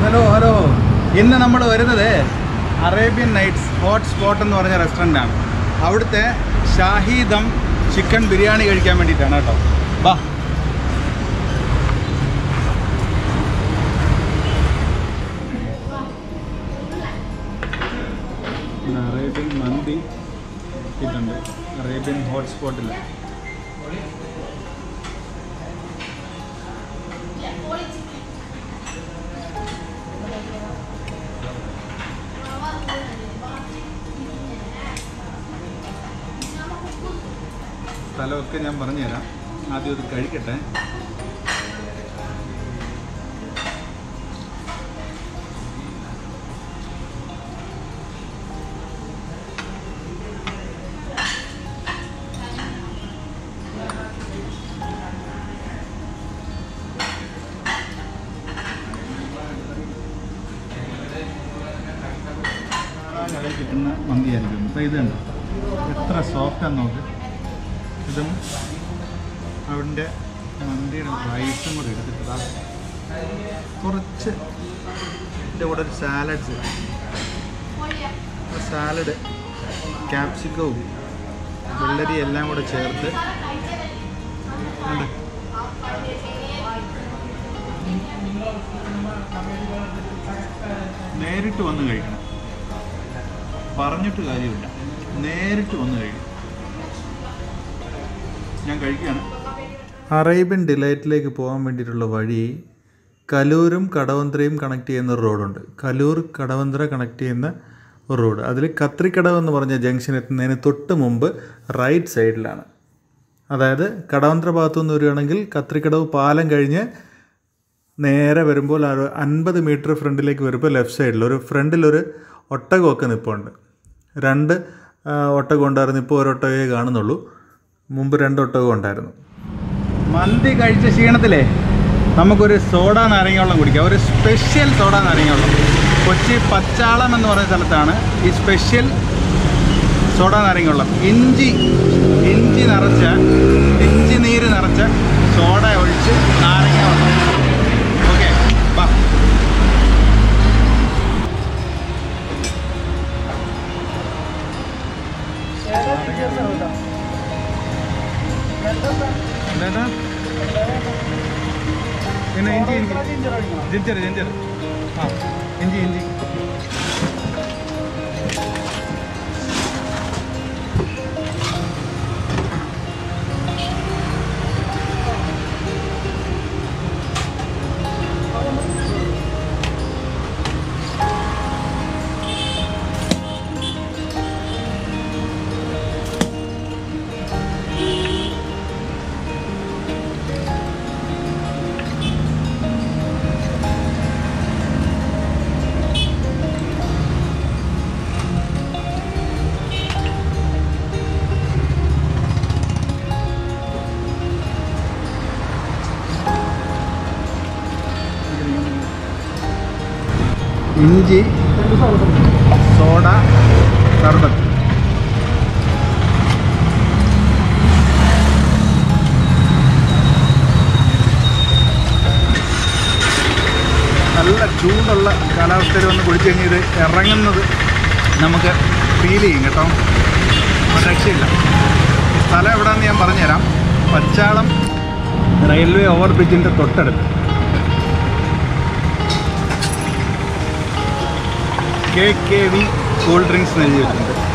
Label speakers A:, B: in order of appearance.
A: Hello hello ഇന്ന് നമ്മൾ വരുന്നത് അറേബ്യൻ നൈറ്റ്സ് ഹോട്ട് സ്പോട്ട് എന്ന് പറഞ്ഞ റെസ്റ്റോറൻ്റാണ് അവിടുത്തെ ഷാഹിദം ചിക്കൻ ബിരിയാണി കഴിക്കാൻ വേണ്ടിയിട്ടാണ് കേട്ടോ വാ പിന്നെ അറേബ്യൻ മന്തി ഇതുണ്ട് അറേബ്യൻ ഹോട്ട് സ്പോട്ടിൽ സ്ഥലമൊക്കെ ഞാൻ പറഞ്ഞുതരാം ആദ്യം ഇത് കഴിക്കട്ടെ കടയിൽ കിട്ടുന്ന മന്തിയായിരിക്കും അപ്പോൾ ഇത് കണ്ടോ എത്ര സോഫ്റ്റാന്ന് നോക്ക് ഇതും അവിടെ മന്തിയുടെ റൈസും കൂടെ എടുത്തിട്ട് കുറച്ച് ഇതിൻ്റെ കൂടെ ഒരു സാലഡ്സ് സാലഡ് ക്യാപ്സിക്കവും വെള്ളരി എല്ലാം കൂടെ ചേർത്ത് ഉണ്ട്. നേരിട്ട് വന്ന് കഴിക്കണം പറഞ്ഞിട്ട് കാര്യമില്ല നേരിട്ട് വന്ന് കഴിക്കും ഞാൻ കഴിക്കുകയാണ് അറേബ്യൻ ഡിലൈറ്റിലേക്ക് പോകാൻ വേണ്ടിയിട്ടുള്ള വഴി കലൂരും കടവന്ത്രയും കണക്ട് ചെയ്യുന്ന ഒരു റോഡുണ്ട് കലൂർ കടവന്ത്ര കണക്ട് ചെയ്യുന്ന ഒരു റോഡ് അതിൽ കത്രിക്കടവ് എന്ന് പറഞ്ഞ ജംഗ്ഷൻ എത്തുന്നതിന് തൊട്ട് മുമ്പ് റൈറ്റ് സൈഡിലാണ് അതായത് കടവന്ത്ര ഭാഗത്തു നിന്ന് വരികയാണെങ്കിൽ കത്രിക്കടവ് പാലം കഴിഞ്ഞ് നേരെ വരുമ്പോൾ ആ ഒരു അൻപത് മീറ്റർ ഫ്രണ്ടിലേക്ക് വരുമ്പോൾ ലെഫ്റ്റ് സൈഡിൽ ഒരു ഫ്രണ്ടിലൊരു ഒട്ടകമൊക്കെ നിൽപ്പുണ്ട് രണ്ട് ആ, ഒട്ടകം ഉണ്ടായിരുന്നു ഇപ്പോൾ ഒരു ഒട്ടകയെ കാണുന്നുള്ളൂ മുമ്പ് രണ്ട് ഒട്ടകം ഉണ്ടായിരുന്നു മന്തി കഴിച്ച ക്ഷീണത്തിലേ നമുക്കൊരു സോഡ നാരങ്ങ കുടിക്കാം ഒരു സ്പെഷ്യൽ സോഡ നാരങ്ങ കൊച്ചി പച്ചാളം എന്ന് പറയുന്ന സ്ഥലത്താണ് ഈ സ്പെഷ്യൽ സോഡ നാരങ്ങ വെള്ളം ഇഞ്ചി ഇഞ്ചി നിറച്ച ഇഞ്ചി നീര് നിറച്ച സോഡ ഒഴിച്ച് നാരങ്ങ വെള്ളം ഓക്കെ വാ എന്താ പിന്നെ ഇഞ്ചി ഇഞ്ചി ജിഞ്ചർ ജിഞ്ചർ ആ ഇഞ്ചി ഇഞ്ചി ഇഞ്ചി സോഡ സർബത്ത് നല്ല ചൂടുള്ള കാലാവസ്ഥയിൽ വന്ന് കുളിച്ച് കഴിഞ്ഞ് ഇത് ഇറങ്ങുന്നത് നമുക്ക് ഫീൽ ചെയ്യും കേട്ടോ ഒരു രക്ഷയില്ല ഈ സ്ഥലം എവിടെയാണെന്ന് ഞാൻ പറഞ്ഞുതരാം പച്ചാളം റെയിൽവേ ഓവർ ബ്രിഡ്ജിൻ്റെ തൊട്ടടുത്ത് K K V cool drinks എന്ന് എഴുതി വെച്ചിട്ടുണ്ട്